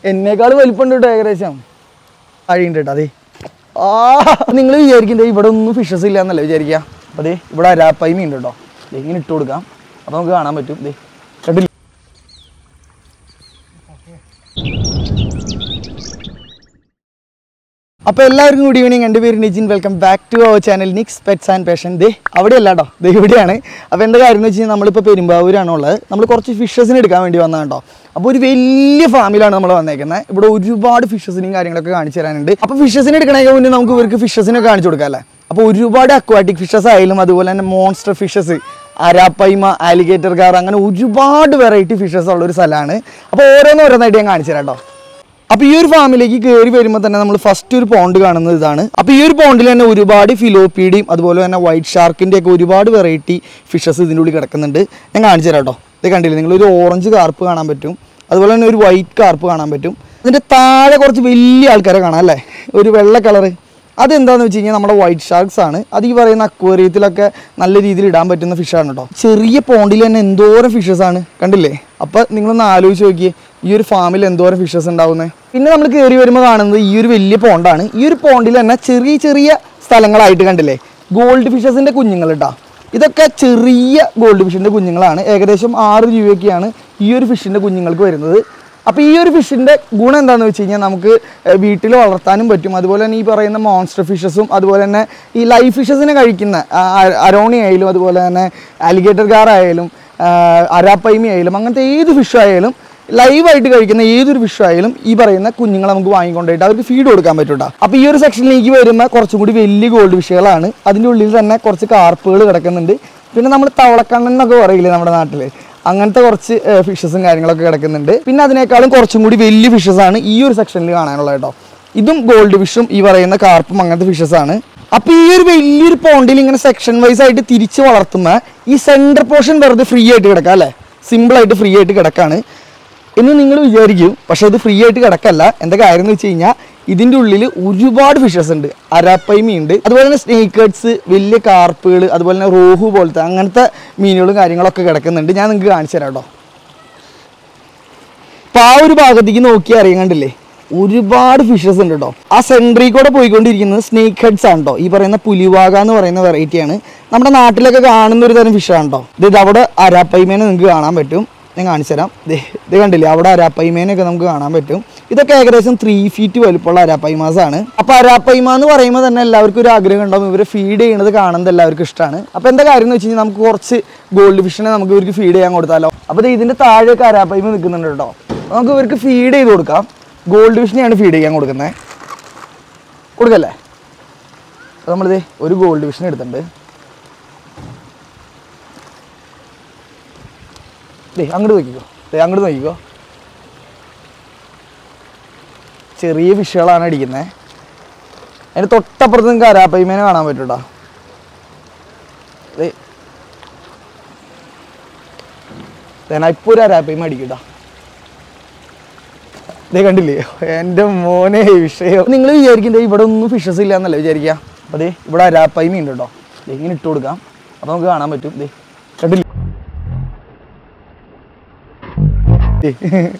എന്നേക്കാൾ വലിപ്പമുണ്ട് കേട്ടോ ഏകദേശം അഴിയുണ്ട് കേട്ടോ അതെ ആ നിങ്ങൾ വിചാരിക്കുന്നത് ഇവിടെ ഒന്നും ഫിഷസ് ഇല്ല എന്നല്ലേ വിചാരിക്കുക അപ്പോൾ അതെ ഇവിടെ അരാപ്പായ്മ ഉണ്ട് കേട്ടോ ദേ ഇങ്ങനെ ഇട്ട് കൊടുക്കാം അപ്പോൾ നമുക്ക് കാണാൻ പറ്റും ദേ കണ്ടില്ല അപ്പോൾ എല്ലാവർക്കും ഗുഡ് ഈവനിങ് എൻ്റെ പേര് Nijin welcome back to our channel Nix pets and passion ദേ അവിടെയല്ല കേട്ടോ ദേ ഇവിടെയാണ് അപ്പോൾ എന്താ കാര്യം എന്ന് വെച്ച് കഴിഞ്ഞാൽ നമ്മളിപ്പോൾ പെരുമ്പാവൂരാണ് ഉള്ളത് നമ്മൾ കുറച്ച് ഫിഷസിന് എടുക്കാൻ വേണ്ടി വന്നതാണ് കേട്ടോ അപ്പോൾ ഒരു വലിയ ഫാമിലാണ് നമ്മൾ വന്നേക്കുന്നത് ഇവിടെ ഒരുപാട് ഫിഷസിനെയും കാര്യങ്ങളൊക്കെ കാണിച്ചു തരാനുണ്ട് അപ്പോൾ ഫിഷസിന് എടുക്കണമെങ്കിൽ മുന്നേ നമുക്ക് ഇവർക്ക് ഫിഷസിനൊക്കെ കാണിച്ചു കൊടുക്കാം അല്ലേ അപ്പോൾ ഒരുപാട് അക്വാറ്റിക് ഫിഷസ് ആയാലും അതുപോലെ തന്നെ monster fishes arapaima alligator gar അങ്ങനെ ഒരുപാട് വെറൈറ്റി ഫിഷസ് ഉള്ള ഒരു സ്ഥലമാണ് അപ്പോൾ ഓരോന്ന് ഓരോന്നായിട്ട് ഞാൻ കാണിച്ചു തരാം കേട്ടോ അപ്പൊ ഈ ഒരു ഫാമിലേക്ക് കയറി വരുമ്പോൾ തന്നെ നമ്മൾ ഫസ്റ്റ് ഒരു പോണ്ട് കാണുന്നത് ഇതാണ് അപ്പൊ ഈ ഒരു പോണ്ടിൽ തന്നെ ഒരുപാട് ഫിലോപ്പീഡിയും അതുപോലെ തന്നെ വൈറ്റ് ഷാർക്കിന്റെ ഒക്കെ ഒരുപാട് വെറൈറ്റി ഫിഷസ് ഇതിൻ്റെ ഉള്ളിൽ കിടക്കുന്നുണ്ട് ഞാൻ കാണിച്ചു തരാം കേട്ടോ ഇത് കണ്ടില്ലേ നിങ്ങൾ ഒരു ഓറഞ്ച് കാർപ്പ് കാണാൻ പറ്റും അതുപോലെ തന്നെ ഒരു വൈറ്റ് കാർപ്പ് കാണാൻ പറ്റും അതിന്റെ താഴെ കുറച്ച് വലിയ ആൾക്കാരെ കാണാം അല്ലേ ഒരു വെള്ള കളറ് അതെന്താന്ന് വെച്ച് കഴിഞ്ഞാൽ നമ്മുടെ വൈറ്റ് ഷാർക്സ് ആണ് അത് ഈ പറയുന്ന അക്വേറിയത്തിലൊക്കെ നല്ല രീതിയിൽ ഇടാൻ പറ്റുന്ന ഫിഷാണ് കേട്ടോ ചെറിയ പോണ്ടിൽ തന്നെ എന്തോരം ഫിഷസ് ആണ് കണ്ടില്ലേ അപ്പൊ നിങ്ങളൊന്ന് ആലോചിച്ച് നോക്കിയേ ഈ ഒരു ഫാമിൽ എന്തോരം ഫിഷസ് ഉണ്ടാവുന്നത് പിന്നെ നമ്മൾ കയറി വരുമ്പോൾ കാണുന്നത് ഈ ഒരു വലിയ പോണ്ടാണ് ഈ ഒരു പോണ്ടിൽ തന്നെ ചെറിയ ചെറിയ സ്ഥലങ്ങളായിട്ട് കണ്ടില്ലേ ഗോൾഡ് ഫിഷസിന്റെ കുഞ്ഞുങ്ങൾ കേട്ടോ ഇതൊക്കെ ചെറിയ ഗോൾഡ് ഫിഷിന്റെ കുഞ്ഞുങ്ങളാണ് ഏകദേശം ആറ് രൂപയൊക്കെയാണ് ഈ ഒരു ഫിഷിന്റെ കുഞ്ഞുങ്ങൾക്ക് വരുന്നത് അപ്പോൾ ഈ ഒരു ഫിഷിൻ്റെ ഗുണം എന്താണെന്ന് വെച്ച് കഴിഞ്ഞാൽ നമുക്ക് വീട്ടിൽ വളർത്താനും പറ്റും അതുപോലെ തന്നെ ഈ പറയുന്ന മോൺസ്റ്റർ ഫിഷസും അതുപോലെ തന്നെ ഈ ലൈഫ് ഫിഷസിനെ കഴിക്കുന്ന ആ, അ- അരോണി ആയാലും അതുപോലെ തന്നെ അലിഗേറ്റർ കാർ ആയാലും ആ, അരാപ്പൈമി ആയാലും അങ്ങനത്തെ ഏത് ഫിഷ് ആയാലും ലൈവായിട്ട് കഴിക്കുന്ന ഏതൊരു ഫിഷ് ആയാലും ഈ പറയുന്ന കുഞ്ഞുങ്ങളെ നമുക്ക് വാങ്ങിക്കൊണ്ടുപോയിട്ട് അവർക്ക് ഫീഡ് കൊടുക്കാൻ പറ്റൂട്ടോ അപ്പോൾ ഈ ഒരു സെക്ഷനിലേക്ക് വരുമ്പോൾ കുറച്ചും കൂടി വലിയ ഗോൾഡ് ഫിഷുകളാണ് അതിൻ്റെ ഉള്ളിൽ തന്നെ കുറച്ച് കാർപ്പുകൾ കിടക്കുന്നുണ്ട് പിന്നെ നമ്മൾ തവളക്കണ്ണൻ എന്നൊക്കെ പറയില്ലേ നമ്മുടെ നാട്ടിൽ അങ്ങനത്തെ കുറച്ച് ഫിഷസും കാര്യങ്ങളൊക്കെ കിടക്കുന്നുണ്ട് പിന്നെ അതിനേക്കാളും കുറച്ചും കൂടി വലിയ ഫിഷസ് ആണ് ഈ ഒരു സെക്ഷനിൽ കാണാനുള്ളത് കേട്ടോ ഇതും ഗോൾഡ് ഫിഷും ഈ പറയുന്ന കാർപ്പും അങ്ങനത്തെ ഫിഷസ് ആണ് അപ്പൊ ഈ ഒരു വലിയൊരു പോണ്ടിൽ ഇങ്ങനെ സെക്ഷൻ വൈസ് ആയിട്ട് തിരിച്ച് വളർത്തുമ്പോൾ ഈ സെന്റർ പോർഷൻ വെറുതെ ഫ്രീ ആയിട്ട് കിടക്കാം അല്ലേ സിമ്പിൾ ആയിട്ട് ഫ്രീ ആയിട്ട് കിടക്കാണ് എന്ന് നിങ്ങൾ വിചാരിക്കും പക്ഷെ ഇത് ഫ്രീ ആയിട്ട് കിടക്കല്ല എന്താ കാര്യം എന്ന് വെച്ച് കഴിഞ്ഞാൽ ഇതിൻ്റെ ഉള്ളിൽ ഒരുപാട് ഫിഷസ് ഉണ്ട് അരാപ്പൈമി ഉണ്ട് അതുപോലെ തന്നെ സ്നേക്കേഡ്സ് വലിയ കാർപ്പുകൾ അതുപോലെ തന്നെ റോഹു പോലത്തെ അങ്ങനത്തെ മീനുകളും കാര്യങ്ങളൊക്കെ കിടക്കുന്നുണ്ട് ഞാൻ നിങ്ങൾക്ക് കാണിച്ചു തരാം കേട്ടോ അപ്പൊ ആ ഒരു ഭാഗത്തേക്ക് നോക്കി അറിയാൻ കണ്ടില്ലേ ഒരുപാട് ഫിഷസ് ഉണ്ട് കേട്ടോ ആ സെൻട്രി കൂടെ പോയിക്കൊണ്ടിരിക്കുന്നത് സ്നേക്ക് ഹെഡ്സ് ആണ് കേട്ടോ ഈ പറയുന്ന പുലിവാക എന്ന് പറയുന്ന വെറൈറ്റിയാണ് നമ്മുടെ നാട്ടിലൊക്കെ കാണുന്ന ഒരു തരം ഫിഷാണ് കേട്ടോ ഇത് അവിടെ അരാപ്പൈമേനെ നിങ്ങൾക്ക് കാണാൻ പറ്റും ഞാൻ കാണിച്ചു തരാം ദേ, ഇത് കണ്ടില്ലേ അവിടെ അരാപ്പൈമേനൊക്കെ നമുക്ക് കാണാൻ പറ്റും ഇതൊക്കെ ഏകദേശം ത്രീ ഫീറ്റ് വലുപ്പമുള്ള അരാപ്പൈമാസ് ആണ് അപ്പൊ അരാപ്പൈമ എന്ന് പറയുമ്പോൾ തന്നെ എല്ലാവർക്കും ഒരു ആഗ്രഹം ഉണ്ടാവും ഇവരെ ഫീഡ് ചെയ്യുന്നത് കാണുന്നത് എല്ലാവർക്കും ഇഷ്ടമാണ് അപ്പൊ എന്താ കാര്യം എന്ന് വെച്ച് കഴിഞ്ഞാൽ നമുക്ക് കുറച്ച് ഗോൾഡ് ഫിഷിനെ നമുക്ക് ഇവർക്ക് ഫീഡ് ചെയ്യാൻ കൊടുത്താലോ അപ്പൊ ദേ ഇതിന്റെ താഴെയൊക്കെ അരാപ്പൈമ നിൽക്കുന്നുണ്ട് കേട്ടോ അപ്പൊ നമുക്ക് ഇവർക്ക് ഫീഡ് ചെയ്ത് കൊടുക്കാം ഗോൾഡ് ഫിഷിനെയാണ് ഫീഡ് ചെയ്യാൻ കൊടുക്കുന്നത് കൊടുക്കല്ലേ അപ്പോൾ നമ്മളിത് ഒരു ഗോൾഡ് ഫിഷിനെ എടുത്തിട്ടുണ്ട് ദേ അങ്ങോട്ട് നോക്കിക്കോ ദേ അങ്ങോട്ട് നോക്കിക്കോ ചെറിയ ഫിഷുകളാണ് അടിക്കുന്നത് അതിന് തൊട്ടപ്പുറത്ത് നിങ്ങൾക്ക് അരാപ്പൈമേനെ കാണാൻ പറ്റൂട്ടോ ദേ ഇപ്പോൾ ഒരു അരാപ്പൈമ അടിക്കട്ടോ ഇതേ കണ്ടില്ലേ എൻ്റെ മോനെ വിഷയം നിങ്ങൾ വിചാരിക്കുന്നത് ഇവിടെ ഒന്നും ഫിഷസ് ഇല്ല എന്നല്ലേ വിചാരിക്കുക അപ്പോൾ ദേ ഇവിടെ അരാപ്പൈമ ഉണ്ട് കേട്ടോ ദേ ഇങ്ങനെ ഇട്ട് കൊടുക്കാം അപ്പോൾ നമുക്ക് കാണാൻ പറ്റും ദേ കണ്ടില്ലേ ദേ.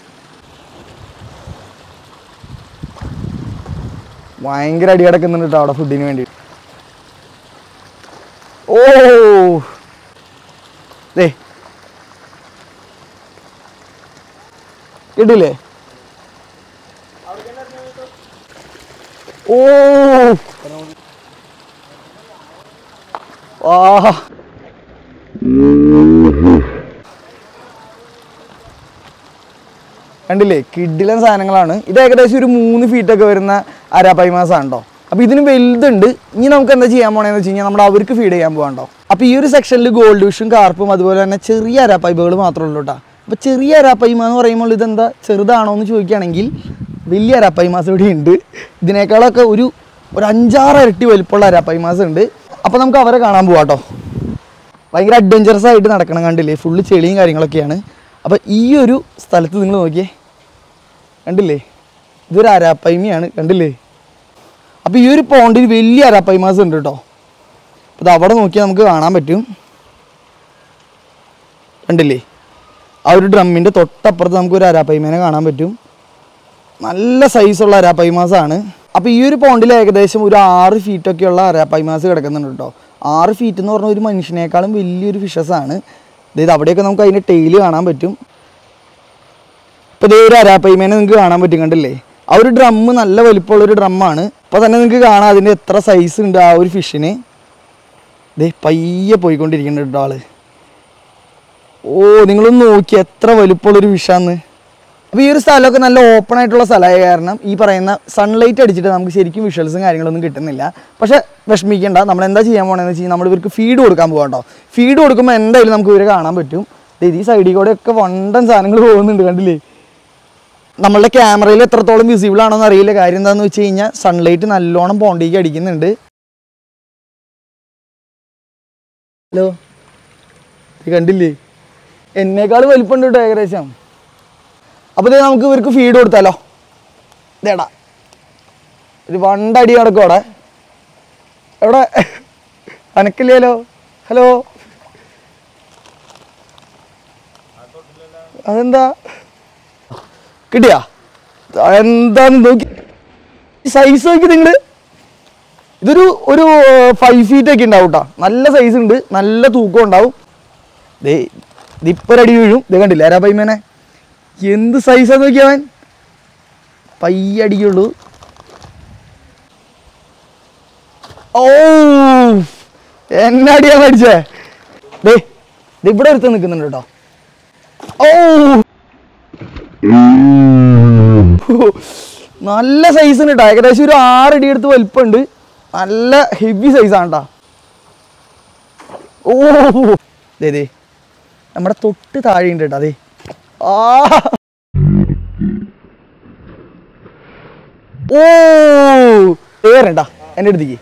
ഭയങ്കര അടി കിടക്കുന്നുണ്ട് കേട്ടോ അവിടെ ഫുഡിന് വേണ്ടി ഓ ദേ കിട്ടില്ലേ ഓ ആ കണ്ടില്ലേ കിഡിലൻ സാധനങ്ങളാണ് ഇത് ഏകദേശം ഒരു മൂന്ന് ഫീറ്റ് ഒക്കെ വരുന്ന അരാപ്പൈമാസാണ് കേട്ടോ അപ്പോൾ ഇതിന് വലുതുണ്ട് ഇനി നമുക്ക് എന്താ ചെയ്യാൻ പോണേന്ന് വെച്ച് കഴിഞ്ഞാൽ നമ്മൾ അവർക്ക് ഫീഡ് ചെയ്യാൻ പോകാണ്ടോ അപ്പോൾ ഈ ഒരു സെക്ഷനിൽ ഗോൾഡ് ഫിഷും കാർപ്പും അതുപോലെ തന്നെ ചെറിയ അരാപ്പൈബുകൾ മാത്രമേ ഉള്ളൂ കേട്ടോ അപ്പോൾ ചെറിയ അരാപ്പൈമ എന്ന് പറയുമ്പോൾ ഇതെന്താ ചെറുതാണോ എന്ന് ചോദിക്കുകയാണെങ്കിൽ വലിയ അരാപ്പൈമാസ് ഇവിടെ ഉണ്ട് ഇതിനേക്കാളൊക്കെ ഒരു ഒരു അഞ്ചാറ് ഇരട്ടി വലിപ്പമുള്ള അരാപ്പൈമാസ് ഉണ്ട് അപ്പോൾ നമുക്ക് അവരെ കാണാൻ പോവാം കേട്ടോ ഭയങ്കര അഡ്വഞ്ചറസ് ആയിട്ട് നടക്കണം കണ്ടില്ലേ ഫുള്ള് ചെളിയും കാര്യങ്ങളൊക്കെയാണ് അപ്പോൾ ഈ ഒരു സ്ഥലത്ത് നിങ്ങൾ നോക്കിയേ കണ്ടില്ലേ ഇതൊരു അരാപ്പൈമയാണ് കണ്ടില്ലേ അപ്പോൾ ഈ ഒരു പോണ്ടിൽ വലിയ അരാപ്പൈമാസ് ഉണ്ട് കേട്ടോ അപ്പോൾ ഇത് അവിടെ നോക്കിയാൽ നമുക്ക് കാണാൻ പറ്റും കണ്ടില്ലേ ആ ഒരു ഡ്രമ്മിൻ്റെ തൊട്ടപ്പുറത്ത് നമുക്ക് ഒരു അരാപ്പൈമേനെ കാണാൻ പറ്റും നല്ല സൈസുള്ള അരാപ്പൈമാസാണ് അപ്പോൾ ഈ ഒരു പോണ്ടിൽ ഏകദേശം ഒരു ആറ് ഫീറ്റൊക്കെയുള്ള അരാപ്പൈമാസ് കിടക്കുന്നുണ്ട് കേട്ടോ ആറ് ഫീറ്റ് എന്ന് പറഞ്ഞാൽ ഒരു മനുഷ്യനേക്കാളും വലിയൊരു ഫിഷസ് ആണ് അതായത് അവിടെയൊക്കെ നമുക്ക് അതിൻ്റെ ടെയില് കാണാൻ പറ്റും ഇപ്പോൾ ഇതേ ഒരു അരാപ്പൈമേനെ നിങ്ങൾക്ക് കാണാൻ പറ്റും കണ്ടില്ലേ ആ ഒരു ഡ്രമ്മ് നല്ല വലിപ്പമുള്ള ഒരു ഡ്രമ്മാണ് അപ്പോൾ തന്നെ നിങ്ങൾക്ക് കാണാം അതിൻ്റെ എത്ര സൈസ് ഉണ്ട് ആ ഒരു ഫിഷിന് ദേ പയ്യെ പോയിക്കൊണ്ടിരിക്കുന്നുണ്ട് കേട്ടോ ആള് ഓ നിങ്ങളൊന്ന് നോക്കി എത്ര വലിപ്പമുള്ളൊരു ഫിഷാന്ന് അപ്പോൾ ഈ ഒരു സ്ഥലമൊക്കെ നല്ല ഓപ്പൺ ആയിട്ടുള്ള സ്ഥലമായ കാരണം ഈ പറയുന്ന സൺലൈറ്റ് അടിച്ചിട്ട് നമുക്ക് ശരിക്കും വിഷ്വൽസും കാര്യങ്ങളൊന്നും കിട്ടുന്നില്ല പക്ഷേ വിഷമിക്കേണ്ട നമ്മൾ എന്താ ചെയ്യാൻ പോകണമെന്ന് വെച്ച് കഴിഞ്ഞാൽ നമ്മൾ ഇവർക്ക് ഫീഡ് കൊടുക്കാൻ പോകാം കേട്ടോ ഫീഡ് കൊടുക്കുമ്പോൾ എന്തായാലും നമുക്ക് ഇവരെ കാണാൻ പറ്റും ദേ ഈ സൈഡിൽ കൂടെ ഒക്കെ വണ്ടൻ സാധനങ്ങൾ പോകുന്നുണ്ട് കണ്ടില്ലേ നമ്മളുടെ ക്യാമറയിൽ എത്രത്തോളം വിസിബിൾ ആണോന്ന് അറിയില്ല കാര്യം എന്താണെന്ന് വെച്ച് കഴിഞ്ഞാൽ സൺലൈറ്റ് നല്ലോണം പോണ്ടിലേക്ക് അടിക്കുന്നുണ്ട് ഹലോ ഇത് കണ്ടില്ലേ എന്നേക്കാൾ വലിപ്പമുണ്ട് കേട്ടോ ഏകദേശം അപ്പോൾ ഇത് നമുക്ക് ഇവർക്ക് ഫീഡ് കൊടുത്താലോ ഇതേടാ ഒരു വണ്ടടി നടക്കും അവിടെ എവിടെ അനക്കില്ലല്ലോ ഹലോ അതെന്താ കിട്ടിയാ എന്താന്ന് നോക്കി സൈസ് നോക്കി നിങ്ങള് ഇതൊരു ഒരു ഫൈവ് ഫീറ്റ് ഒക്കെ ഉണ്ടാവും കേട്ടോ നല്ല സൈസ് ഉണ്ട് നല്ല തൂക്കം ഉണ്ടാവും ദേ ദിപ്പൊരടി വീഴും ഇത് കണ്ടില്ല ആരാ പൈമേനെ എന്ത് സൈസാ നോക്കിയവൻ പയ്യെ അടിക്കുള്ളൂ ഓ എന്നെ അടിയാൻ അടിച്ചേ ദേ ദേ ഇവിടെ ഒരുത്ത് നിൽക്കുന്നുണ്ട് കേട്ടോ ഓ നല്ല സൈസ് ഉണ്ട് കേട്ടോ ഏകദേശം ഒരു ആറടി അടുത്ത് വലിപ്പമുണ്ട് നല്ല ഹെവി സൈസാണ് കേട്ടോ ഓ ദേ ദേ നമ്മുടെ തൊട്ട് താഴെ ഉണ്ട് കേട്ടോ അതെ ആ ഓ ഏറണ്ട എൻ്റെ അടുത്തേക്ക്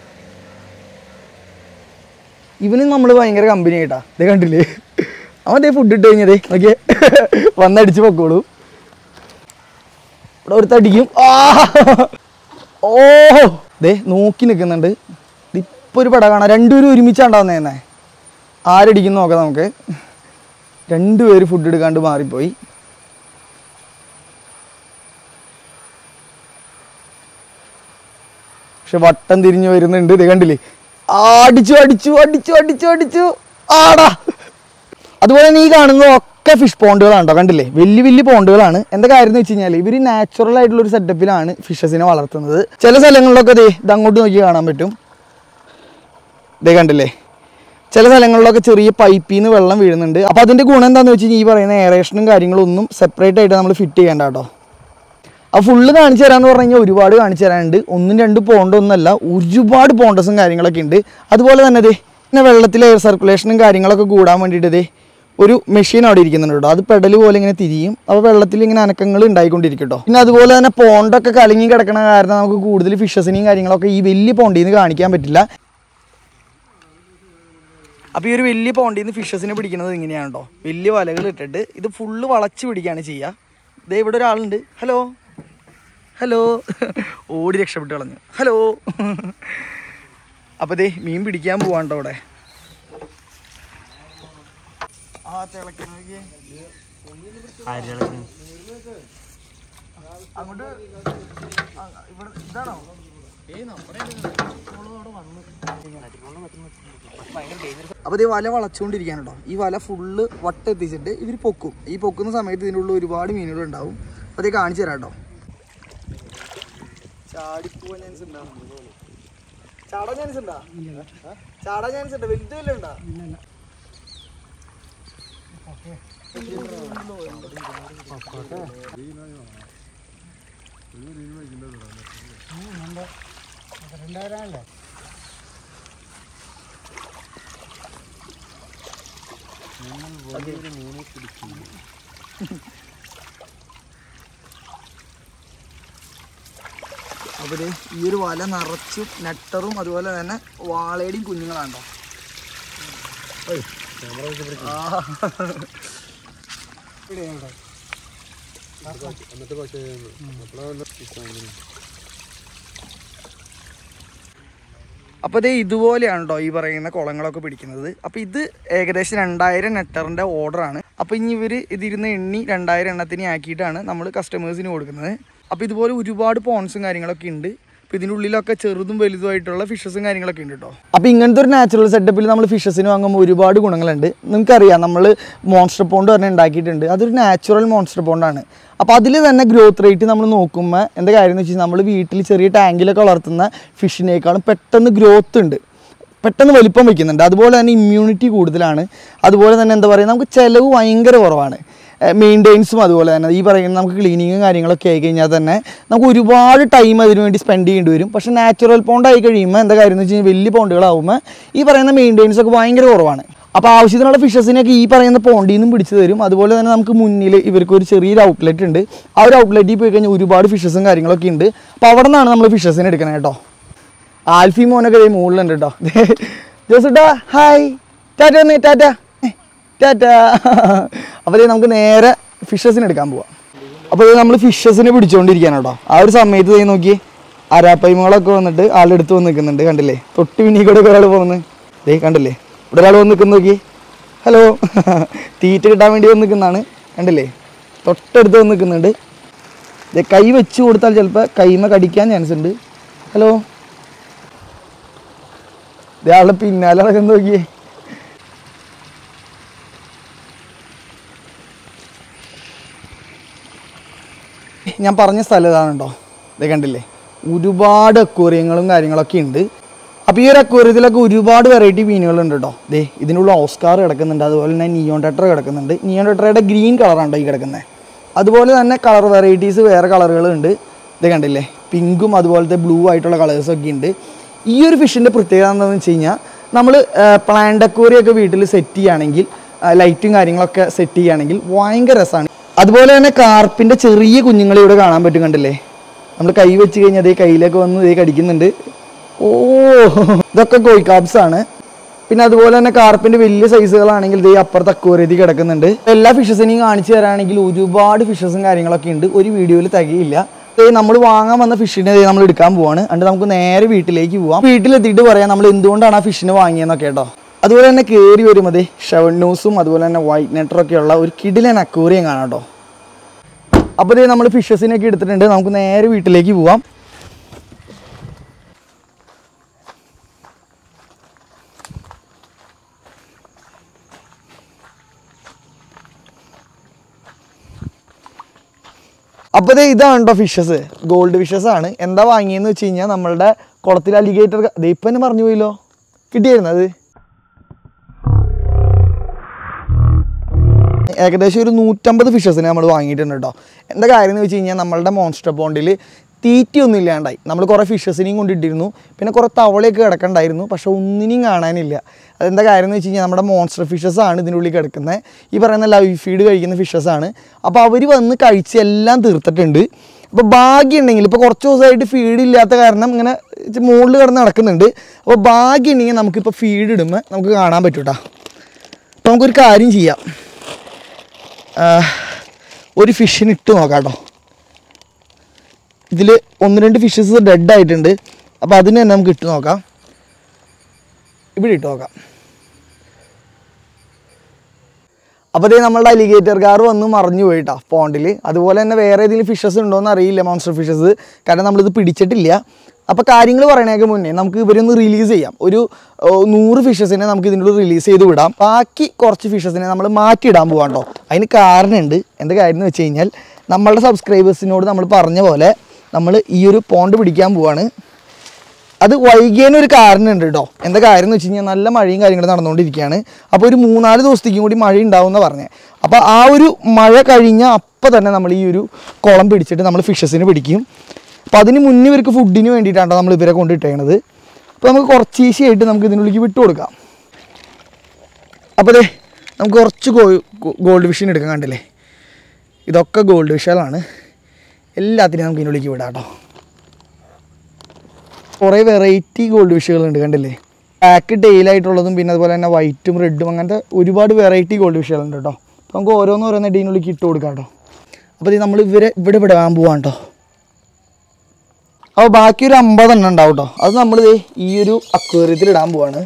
ഇവന് നമ്മൾ ഭയങ്കര കമ്പനി ആയിട്ടാ ഇതേ കണ്ടില്ലേ അവൻ ദേ ഫുഡ് ഇട്ട് കഴിഞ്ഞതേ നോക്കിയേ വന്നടിച്ച് പൊക്കോളൂ ഇവിടെ ഒരുത്ത അടിക്കും ആ ഓ ദേ നോക്കി നിൽക്കുന്നുണ്ട് ഇപ്പൊ ഒരു പട കാണാം രണ്ടുപേരും ഒരുമിച്ചാണ്ടാവുന്നേ തന്നെ ആരടിക്കും നോക്കാം നമുക്ക് രണ്ടുപേര് ഫുഡ് എടുക്കാണ്ട് മാറിപ്പോയി പക്ഷെ വട്ടം തിരിഞ്ഞു വരുന്നുണ്ട് ഇത് കണ്ടില്ലേ ആ, അടിച്ചു അടിച്ചു അടിച്ചു അടിച്ചു അടിച്ചു ആടാ അതുപോലെ തന്നെ ഈ കാണുന്ന ഒക്കെ ഫിഷ് പോണ്ടുകളാണ് കേട്ടോ കണ്ടില്ലേ വലിയ വലിയ പോണ്ടുകളാണ് എന്താ കാര്യം എന്ന് വെച്ച് കഴിഞ്ഞാൽ ഇവർ നാച്ചുറൽ ആയിട്ടുള്ള ഒരു സെറ്റപ്പിലാണ് ഫിഷസിനെ വളർത്തുന്നത് ചില സ്ഥലങ്ങളിലൊക്കെ ദേ ഇത് അങ്ങോട്ട് നോക്കി കാണാൻ പറ്റും ദേ കണ്ടില്ലേ ചില സ്ഥലങ്ങളിലൊക്കെ ചെറിയ പൈപ്പിൽ നിന്ന് വെള്ളം വീഴുന്നുണ്ട് അപ്പോൾ അതിൻ്റെ ഗുണം എന്താണെന്ന് വെച്ച് കഴിഞ്ഞാൽ ഈ പറയുന്ന എയറേഷനും കാര്യങ്ങളും ഒന്നും സെപ്പറേറ്റ് ആയിട്ട് നമ്മൾ ഫിറ്റ് ചെയ്യേണ്ട കേട്ടോ ആ ഫുള്ള് കാണിച്ചു തരാന്ന് പറഞ്ഞു കഴിഞ്ഞാൽ ഒരുപാട് കാണിച്ചു തരാനുണ്ട് ഒന്നും രണ്ട് പോണ്ടൊന്നല്ല ഒരുപാട് പോണ്ടസും കാര്യങ്ങളൊക്കെ ഉണ്ട് അതുപോലെ തന്നെ ദേ പിന്നെ വെള്ളത്തിലെ എയർ സർക്കുലേഷനും കാര്യങ്ങളൊക്കെ കൂടാൻ വേണ്ടിയിട്ട് ദേ ഒരു മെഷീൻ അവിടെ ഇരിക്കുന്നുണ്ട് കേട്ടോ അത് പെഡൽ പോലെ ഇങ്ങനെ തിരിയും അപ്പോൾ വെള്ളത്തിൽ ഇങ്ങനെ അനക്കങ്ങൾ ഉണ്ടായിക്കൊണ്ടിരിക്കും കേട്ടോ പിന്നെ അതുപോലെ തന്നെ പോണ്ടൊക്കെ കലങ്ങി കിടക്കണ കാരണം നമുക്ക് കൂടുതൽ ഫിഷസിനെയും കാര്യങ്ങളൊക്കെ ഈ വലിയ പോണ്ടിൽ നിന്ന് കാണിക്കാൻ പറ്റില്ല അപ്പോൾ ഈ ഒരു വലിയ പോണ്ടിൽ നിന്ന് ഫിഷസിനെ പിടിക്കുന്നത് ഇങ്ങനെയാണ് കേട്ടോ വലിയ വലകൾ ഇട്ടിട്ട് ഇത് ഫുള്ള് വളച്ച് പിടിക്കുകയാണ് ചെയ്യുക ദേ ഇവിടെ ഒരാളുണ്ട് ഹലോ ഹലോ ഓടി രക്ഷപ്പെട്ട് കളഞ്ഞു ഹലോ അപ്പോൾ ദേ മീൻ പിടിക്കാൻ പോവാണ്ടോ അവിടെ ആ തിളയ്ക്കണ നോക്കിയേ. അങ്ങോട്ട് ആ, ഇവിടെ ഇതാണോ അപ്പോൾ ഇത് വല വളച്ചുകൊണ്ടിരിക്കുകയാണ് കേട്ടോ ഈ വല ഫുള്ള് വട്ടെത്തിച്ചിട്ട് ഇവർ പൊക്കും ഈ പൊക്കുന്ന സമയത്ത് ഇതിൻ്റെ ഉള്ളിൽ ഒരുപാട് മീനുകൾ ഉണ്ടാവും അപ്പോൾ ഇത് കാണിച്ചു തരാം കേട്ടോ ചാടിപ്പോവാൻ ചാൻസ് ഉണ്ടോ ചാടാൻ ചാൻസ് ഉണ്ടോ ചാടാൻ ചാൻസ് ഉണ്ടോ വലുത് വല്ലതും ഉണ്ടോ അപ്പോൾ ദേ ഈ ഒരു വല നിറച്ചും നെട്ടറും അതുപോലെ തന്നെ വാളയുടെയും കുഞ്ഞുങ്ങളാണ്ടോ അപ്പോൾ ദേ ഇതുപോലെയാണ് കേട്ടോ ഈ പറയുന്ന കുളങ്ങളൊക്കെ പിടിക്കുന്നത് അപ്പോൾ ഇത് ഏകദേശം രണ്ടായിരം നെട്ടറിൻ്റെ ഓർഡറാണ് അപ്പോൾ ഇനി ഇവർ ഇതിരുന്ന് എണ്ണി രണ്ടായിരം എണ്ണത്തിന് ആക്കിയിട്ടാണ് നമ്മൾ കസ്റ്റമേഴ്സിന് കൊടുക്കുന്നത് അപ്പോൾ ഇതുപോലെ ഒരുപാട് പോൺസും കാര്യങ്ങളൊക്കെ ഉണ്ട് അപ്പോൾ ഇതിൻ്റെ ഉള്ളിലൊക്കെ ചെറുതും വലുതുമായിട്ടുള്ള ഫിഷസും കാര്യങ്ങളൊക്കെ ഉണ്ട് കേട്ടോ അപ്പോൾ ഇങ്ങനത്തെ ഒരു നാച്ചുറൽ സെറ്റപ്പിൽ നമ്മൾ ഫിഷസിന് വാങ്ങുമ്പോൾ ഒരുപാട് ഗുണങ്ങളുണ്ട് നിങ്ങൾക്കറിയാം നമ്മൾ മോൺസ്റ്റർ പോണ്ട് പറഞ്ഞ് ഉണ്ടാക്കിയിട്ടുണ്ട് അതൊരു നാച്ചുറൽ മോൺസ്റ്റർ പോണ്ടാണ് അപ്പോൾ അതിൽ തന്നെ ഗ്രോത്ത് റേറ്റ് നമ്മൾ നോക്കുമ്പോൾ എന്താ കാര്യം എന്ന് വെച്ചാൽ നമ്മൾ വീട്ടിൽ ചെറിയ ടാങ്കിലൊക്കെ വളർത്തുന്ന ഫിഷിനേക്കാളും പെട്ടെന്ന് ഗ്രോത്ത് ഉണ്ട് പെട്ടെന്ന് വലിപ്പം വയ്ക്കുന്നുണ്ട് അതുപോലെ തന്നെ ഇമ്മ്യൂണിറ്റി കൂടുതലാണ് അതുപോലെ തന്നെ എന്താ പറയുക നമുക്ക് ചിലവ് ഭയങ്കര കുറവാണ് മെയിൻറ്റെയിൻസും അതുപോലെ തന്നെ ഈ പറയുന്ന നമുക്ക് ക്ലീനിങ്ങും കാര്യങ്ങളൊക്കെ ആയി കഴിഞ്ഞാൽ തന്നെ നമുക്ക് ഒരുപാട് ടൈം അതിന് വേണ്ടി സ്പെൻഡ് ചെയ്യേണ്ടി വരും പക്ഷേ നാച്ചുറൽ പോണ്ട് ആയി കഴിയുമ്പോൾ എന്താ കാര്യം എന്ന് വെച്ച് കഴിഞ്ഞാൽ വലിയ പോണ്ടുകളാവുമ്പോൾ ഈ പറയുന്ന മെയിൻറ്റെയിൻസ് ഒക്കെ ഭയങ്കര കുറവാണ് അപ്പോൾ ആവശ്യത്തിനുള്ള ഫിഷസിനെയൊക്കെ ഈ പറയുന്ന പോണ്ടിൽ നിന്നും പിടിച്ചു തരും അതുപോലെ തന്നെ നമുക്ക് മുന്നിൽ ഇവർക്ക് ഒരു ചെറിയൊരു ഔട്ട്ലെറ്റ് ഉണ്ട് ആ ഒരു ഔട്ട്ലെറ്റിൽ പോയി കഴിഞ്ഞാൽ ഒരുപാട് ഫിഷസും കാര്യങ്ങളൊക്കെ ഉണ്ട് അപ്പോൾ അവിടെ നിന്നാണ് നമ്മൾ ഫിഷസിനെ എടുക്കണത് കേട്ടോ ആൽഫി മോനൊക്കെ ദേ മുകളിലുണ്ട് കേട്ടോ ജോസുട്ടാ ഹായ് ടാറ്റ ഒന്ന് ടാറ്റ ഏ, ടാറ്റ അപ്പോൾ ദേ നമുക്ക് നേരെ ഫിഷസിന് എടുക്കാൻ പോവാം അപ്പോൾ ഇത് നമ്മൾ ഫിഷസിനെ പിടിച്ചുകൊണ്ടിരിക്കുകയാണ് കേട്ടോ ആ ഒരു സമയത്ത് ദേ നോക്കി അരാപ്പൈമകളൊക്കെ വന്നിട്ട് ആളെടുത്ത് വന്ന് നിൽക്കുന്നുണ്ട് കണ്ടില്ലേ തൊട്ട് പിന്നീ കൂടെ ഒരാൾ പോകുന്നത് ദേ കണ്ടില്ലേ ഇവിടെ ഒരാൾ വന്ന് നിൽക്കുന്ന നോക്കി ഹലോ തീറ്റ കിട്ടാൻ വേണ്ടി വന്ന് നിൽക്കുന്നതാണ് കണ്ടില്ലേ തൊട്ടടുത്ത് വന്ന് നിൽക്കുന്നുണ്ട് ദേ കൈ വെച്ച് കൊടുത്താൽ ചിലപ്പോൾ കൈമ കടിക്കാൻ ചാൻസ് ഉണ്ട് ഹലോ ദേ ആളെ പിന്നാലെ നടക്കുന്ന നോക്കിയേ ഞാൻ പറഞ്ഞ സ്ഥലം ഇതാണ് കേട്ടോ ഇത് കണ്ടില്ലേ ഒരുപാട് അക്വേറിയങ്ങളും കാര്യങ്ങളൊക്കെ ഉണ്ട് അപ്പോൾ ഈ ഒരു അക്വേറിയത്തിലൊക്കെ ഒരുപാട് വെറൈറ്റി മീനുകളുണ്ട് കേട്ടോ ദേ ഇതിനുള്ള ഓസ്കാർ കിടക്കുന്നുണ്ട് അതുപോലെ തന്നെ നിയോൺ ടെട്ര കിടക്കുന്നുണ്ട് നിയോൺ ടെട്രയുടെ ഗ്രീൻ കളറാണ് ഈ കിടക്കുന്നത് അതുപോലെ തന്നെ കളർ വെറൈറ്റീസ് വേറെ കളറുകളുണ്ട് ഇത് കണ്ടില്ലേ പിങ്കും അതുപോലത്തെ ബ്ലൂ ആയിട്ടുള്ള കളേഴ്സൊക്കെ ഉണ്ട് ഈ ഒരു ഫിഷിൻ്റെ പ്രത്യേകത എന്താണെന്ന് വെച്ച് കഴിഞ്ഞാൽ നമ്മൾ പ്ലാന്റ് അക്വേറിയൊക്കെ വീട്ടിൽ സെറ്റ് ചെയ്യുകയാണെങ്കിൽ ലൈറ്റും കാര്യങ്ങളൊക്കെ സെറ്റ് ചെയ്യുകയാണെങ്കിൽ ഭയങ്കര രസമാണ് അതുപോലെ തന്നെ കാർപ്പിൻ്റെ ചെറിയ കുഞ്ഞുങ്ങളെ ഇവിടെ കാണാൻ പറ്റും കണ്ടില്ലേ നമ്മൾ കൈ വെച്ച് കഴിഞ്ഞാൽ അതേ കയ്യിലേക്ക് വന്ന് ഇതേ കടിക്കുന്നുണ്ട് ഓ ഇതൊക്കെ കോഴിക്കാബ്സ് ആണ് പിന്നെ അതുപോലെ തന്നെ കാർപ്പിന്റെ വലിയ സൈസുകളാണെങ്കിൽ ദേ അപ്പുറത്ത് അക്വേറിയത്തിൽ കിടക്കുന്നുണ്ട് എല്ലാ ഫിഷസിനെയും കാണിച്ചു തരാണെങ്കിൽ ഒരുപാട് ഫിഷസും കാര്യങ്ങളൊക്കെ ഉണ്ട് ഒരു വീഡിയോയിൽ തികയില്ല നമ്മൾ വാങ്ങാൻ വന്ന ഫിഷിനെ നമ്മൾ എടുക്കാൻ പോവാണ് എന്നിട്ട് നമുക്ക് നേരെ വീട്ടിലേക്ക് പോവാം വീട്ടിലെത്തിയിട്ട് പറയാം നമ്മൾ എന്തുകൊണ്ടാണ് ആ ഫിഷിനെ വാങ്ങിയെന്നൊക്കെ കേട്ടോ അതുപോലെ തന്നെ കയറി വരുമ്പോൾ ഷവൺ ന്യൂസും അതുപോലെ തന്നെ വൈറ്റ് നെറ്ററൊക്കെ ഉള്ള ഒരു കിടിലൻ അക്വേറിയം കാണാം കേട്ടോ അപ്പോൾ ഇതേ നമ്മൾ ഫിഷസിനൊക്കെ എടുത്തിട്ടുണ്ട് നമുക്ക് നേരെ വീട്ടിലേക്ക് പോവാം അപ്പോൾ ദേ ഇതാണ് കേട്ടോ ഫിഷസ് ഗോൾഡ് ഫിഷസ് ആണ് എന്താ വാങ്ങിയെന്ന് വെച്ച് കഴിഞ്ഞാൽ നമ്മളുടെ കുളത്തിൽ അലിഗേറ്റർ ഇപ്പം തന്നെ പറഞ്ഞു പോയല്ലോ കിട്ടിയായിരുന്നു അത് ഏകദേശം ഒരു നൂറ്റമ്പത് ഫിഷസിനെ നമ്മൾ വാങ്ങിയിട്ടുണ്ട് കേട്ടോ എന്താ കാര്യം എന്ന് വെച്ച് കഴിഞ്ഞാൽ നമ്മളുടെ മോൺസ്റ്റർ പോണ്ടിൽ തീറ്റയൊന്നും ഇല്ലാണ്ടായി നമ്മൾ കുറേ ഫിഷസിനെയും കൊണ്ടിട്ടിരുന്നു പിന്നെ കുറേ തവളയൊക്കെ കിടക്കണ്ടായിരുന്നു പക്ഷെ ഒന്നിനെയും കാണാനില്ല അതെന്താ കാര്യം എന്ന് വെച്ച് കഴിഞ്ഞാൽ നമ്മുടെ മോൺസ്റ്റർ ഫിഷസ് ആണ് ഇതിൻ്റെ ഉള്ളിൽ കിടക്കുന്നത് ഈ പറയുന്ന ലൈവ് ഫീഡ് കഴിക്കുന്ന ഫിഷസ് ആണ് അപ്പോൾ അവർ വന്ന് കഴിച്ച് എല്ലാം തീർത്തിട്ടുണ്ട് അപ്പോൾ ഭാഗ്യമുണ്ടെങ്കിൽ ഇപ്പോൾ കുറച്ച് ദിവസമായിട്ട് ഫീഡ് ഇല്ലാത്ത കാരണം ഇങ്ങനെ മുകളിൽ കിടന്ന് നടക്കുന്നുണ്ട് അപ്പോൾ ഭാഗ്യമുണ്ടെങ്കിൽ നമുക്കിപ്പോൾ ഫീഡ് ഇടുമ്പോൾ നമുക്ക് കാണാൻ പറ്റും കേട്ടോ അപ്പോൾ നമുക്കൊരു കാര്യം ചെയ്യാം ആ, ഒരു ഫിഷിന് ഇട്ട് നോക്കാം കേട്ടോ ഇതിൽ ഒന്ന് രണ്ട് ഫിഷസ് ഡെഡ് ആയിട്ടുണ്ട് അപ്പോൾ അതിന് തന്നെ നമുക്ക് ഇട്ട് നോക്കാം ഇവിടെ ഇട്ട് നോക്കാം അപ്പോൾ അതേ നമ്മളുടെ അലിഗേറ്റർ കാർ വന്ന് മറിഞ്ഞു പോയിട്ടാ പോണ്ടിൽ അതുപോലെ തന്നെ വേറെ ഏതെങ്കിലും ഫിഷസ് ഉണ്ടോ എന്ന് അറിയില്ല മോൺസ്റ്റർ ഫിഷസ് കാരണം നമ്മളിത് പിടിച്ചിട്ടില്ല അപ്പോൾ കാര്യങ്ങൾ പറയണേക്ക് മുന്നേ നമുക്ക് ഇവരൊന്ന് റിലീസ് ചെയ്യാം ഒരു ഓ, നൂറ് ഫിഷസിനെ നമുക്ക് ഇതിൻ്റെ റിലീസ് ചെയ്ത് വിടാം ബാക്കി കുറച്ച് ഫിഷസിനെ നമ്മൾ മാറ്റിയിടാൻ പോകാണ്ടോ അതിന് കാരണമുണ്ട് എന്താ കാര്യം എന്ന് വെച്ച് കഴിഞ്ഞാൽ നമ്മളുടെ സബ്സ്ക്രൈബേഴ്സിനോട് നമ്മൾ പറഞ്ഞ പോലെ നമ്മൾ ഈ ഒരു പോണ്ട് പിടിക്കാൻ പോവാണ് അത് വൈകിയതിന് ഒരു കാരണമുണ്ട് കേട്ടോ എന്താ കാര്യം എന്ന് വെച്ച് കഴിഞ്ഞാൽ നല്ല മഴയും കാര്യങ്ങളും നടന്നുകൊണ്ടിരിക്കുകയാണ് അപ്പോൾ ഒരു മൂന്നാല് ദിവസത്തേക്കും കൂടി മഴ ഉണ്ടാവും എന്ന് പറഞ്ഞത് അപ്പോൾ ആ ഒരു മഴ കഴിഞ്ഞ അപ്പം തന്നെ നമ്മൾ ഈ ഒരു കുളം പിടിച്ചിട്ട് നമ്മൾ ഫിഷസിന് പിടിക്കും അപ്പോൾ അതിന് മുന്നേ ഇവർക്ക് ഫുഡിന് വേണ്ടിയിട്ടാണ് നമ്മൾ ഇവരെ കൊണ്ടിട്ടേണത് അപ്പോൾ നമുക്ക് കുറച്ച് ഈസി ആയിട്ട് നമുക്ക് ഇതിനുള്ളിലേക്ക് വിട്ടു കൊടുക്കാം അപ്പോൾ അതെ നമുക്ക് കുറച്ച് ഗോൾഡ് ഫിഷിന് എടുക്കാൻ കണ്ടില്ലേ ഇതൊക്കെ ഗോൾഡ് ഫിഷുകളാണ് എല്ലാത്തിനും നമുക്ക് ഇതിനുള്ളിലേക്ക് വിടാം കേട്ടോ കുറേ വെറൈറ്റി ഗോൾഡ് ഫിഷുകളുണ്ട് കണ്ടില്ലേ ബ്ലാക്ക് ടെയിലായിട്ടുള്ളതും പിന്നെ അതുപോലെ തന്നെ വൈറ്റും റെഡും അങ്ങനത്തെ ഒരുപാട് വെറൈറ്റി ഗോൾഡ് ഫിഷുകളുണ്ട് കേട്ടോ അപ്പോൾ നമുക്ക് ഓരോന്ന് ഓരോന്ന് ഇതിനുള്ളിലേക്ക് ഇട്ട് കൊടുക്കാം കേട്ടോ അപ്പോൾ ഇത് നമ്മൾ ഇവരെ ഇവിടെ വിടാൻ പോവാം കേട്ടോ അപ്പോൾ ബാക്കി ഒരു അമ്പതെണ്ണം ഉണ്ടാവും കേട്ടോ അത് നമ്മൾ ഈ ഒരു അക്വേറിയത്തിൽ ഇടാൻ പോവാണ്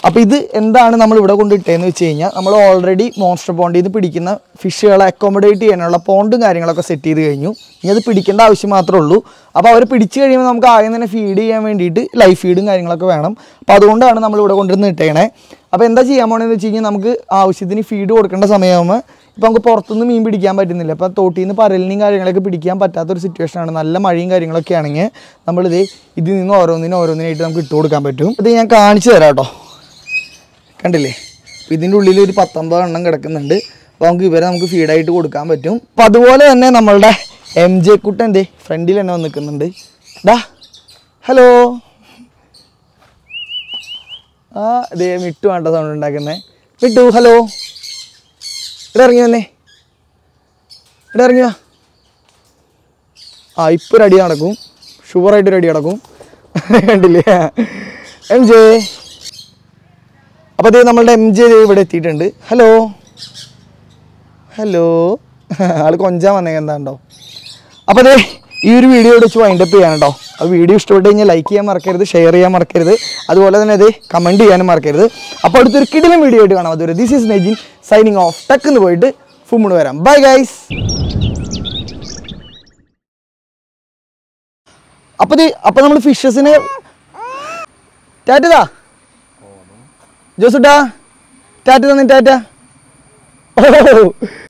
അപ്പോൾ ഇത് എന്താണ് നമ്മൾ ഇവിടെ കൊണ്ടിട്ടേന്ന് വെച്ച് കഴിഞ്ഞാൽ നമ്മൾ ഓൾറെഡി മോൺസ്റ്റർ പോണ്ടിൽ നിന്ന് പിടിക്കുന്ന ഫിഷുകളെ അക്കോമഡേറ്റ് ചെയ്യാനുള്ള പോണ്ടും കാര്യങ്ങളൊക്കെ സെറ്റ് ചെയ്ത് കഴിഞ്ഞു ഇനി അത് പിടിക്കേണ്ട ആവശ്യം മാത്രമേ ഉള്ളൂ അപ്പോൾ അവർ പിടിച്ച് കഴിയുമ്പോൾ നമുക്ക് ആദ്യം തന്നെ ഫീഡ് ചെയ്യാൻ വേണ്ടിയിട്ട് ലൈഫ് ഫീഡും കാര്യങ്ങളൊക്കെ വേണം അപ്പോൾ അതുകൊണ്ടാണ് നമ്മൾ ഇവിടെ കൊണ്ടുവന്ന് ഇട്ടേണേ അപ്പോൾ എന്താ ചെയ്യാൻ പോണെന്ന് വെച്ച് കഴിഞ്ഞാൽ നമുക്ക് ആവശ്യത്തിന് ഫീഡ് കൊടുക്കേണ്ട സമയമാകുമ്പോൾ ഇപ്പോൾ നമുക്ക് പുറത്തുനിന്ന് മീൻ പിടിക്കാൻ പറ്റുന്നില്ല അപ്പോൾ തോട്ടിൽ നിന്ന് പരലിനെയും കാര്യങ്ങളൊക്കെ പിടിക്കാൻ പറ്റാത്തൊരു സിറ്റുവേഷനാണ് നല്ല മഴയും കാര്യങ്ങളൊക്കെ ആണെങ്കിൽ നമ്മളിത് ഇതിൽ നിന്ന് ഓരോന്നിനും ഓരോന്നിനായിട്ട് നമുക്ക് ഇട്ട് കൊടുക്കാൻ പറ്റും ഇത് ഞാൻ കാണിച്ചു തരാം കേട്ടോ കണ്ടില്ലേ അപ്പോൾ ഇതിൻ്റെ ഉള്ളിൽ ഒരു പത്തൊമ്പത് എണ്ണം കിടക്കുന്നുണ്ട് അപ്പോൾ നമുക്ക് ഇവരെ നമുക്ക് ഫീഡായിട്ട് കൊടുക്കാൻ പറ്റും അപ്പോൾ അതുപോലെ തന്നെ നമ്മളുടെ എം ജെ കുട്ടൻ ദേ ഫ്രണ്ടിൽ തന്നെ വന്ന് നിൽക്കുന്നുണ്ട് ഡാ ഹലോ ആ ദേ മിട്ടു വേണ്ട സൗണ്ട് ഉണ്ടാക്കുന്നേ മിട്ടു ഹലോ ഇവിടെ ഇറങ്ങി വന്നേ ഇവിടെ ഇറങ്ങി വാ ആ ഇപ്പോൾ ഒരു അടി നടക്കും ഷുവറായിട്ട് ഒരു അടി നടക്കും കണ്ടില്ലേ എം ജെ അപ്പോൾ അതേ നമ്മളുടെ എം ജെ ഇവിടെ എത്തിയിട്ടുണ്ട് ഹലോ ഹലോ ആൾ കൊഞ്ചാൻ വന്നേ എന്താണ്ടോ അപ്പോൾ അതേ ഈ ഒരു വീഡിയോ ഇവിടെ വെച്ച് വൈൻഡപ്പ് ചെയ്യാൻ കേട്ടോ ആ വീഡിയോ ഇഷ്ടപ്പെട്ട് കഴിഞ്ഞാൽ ലൈക്ക് ചെയ്യാൻ മറക്കരുത് ഷെയർ ചെയ്യാൻ മറക്കരുത് അതുപോലെ തന്നെ അത് കമൻറ്റ് ചെയ്യാനും മറക്കരുത് അപ്പോൾ അടുത്തൊരു കിടിലം വീഡിയോ ആയിട്ട് കാണാം അതുവരെ this is Nejin signing off ടക്കെന്ന് പോയിട്ട് ഫുമ്മണ് വരാം ബൈ ഗൈസ് അപ്പോൾ ദേ അപ്പോൾ നമ്മൾ ഫിഷസിനെ ടാറ്റതാ ജോസുട്ടാ ടാറ്റ തന്നെ ടാറ്റ ഓ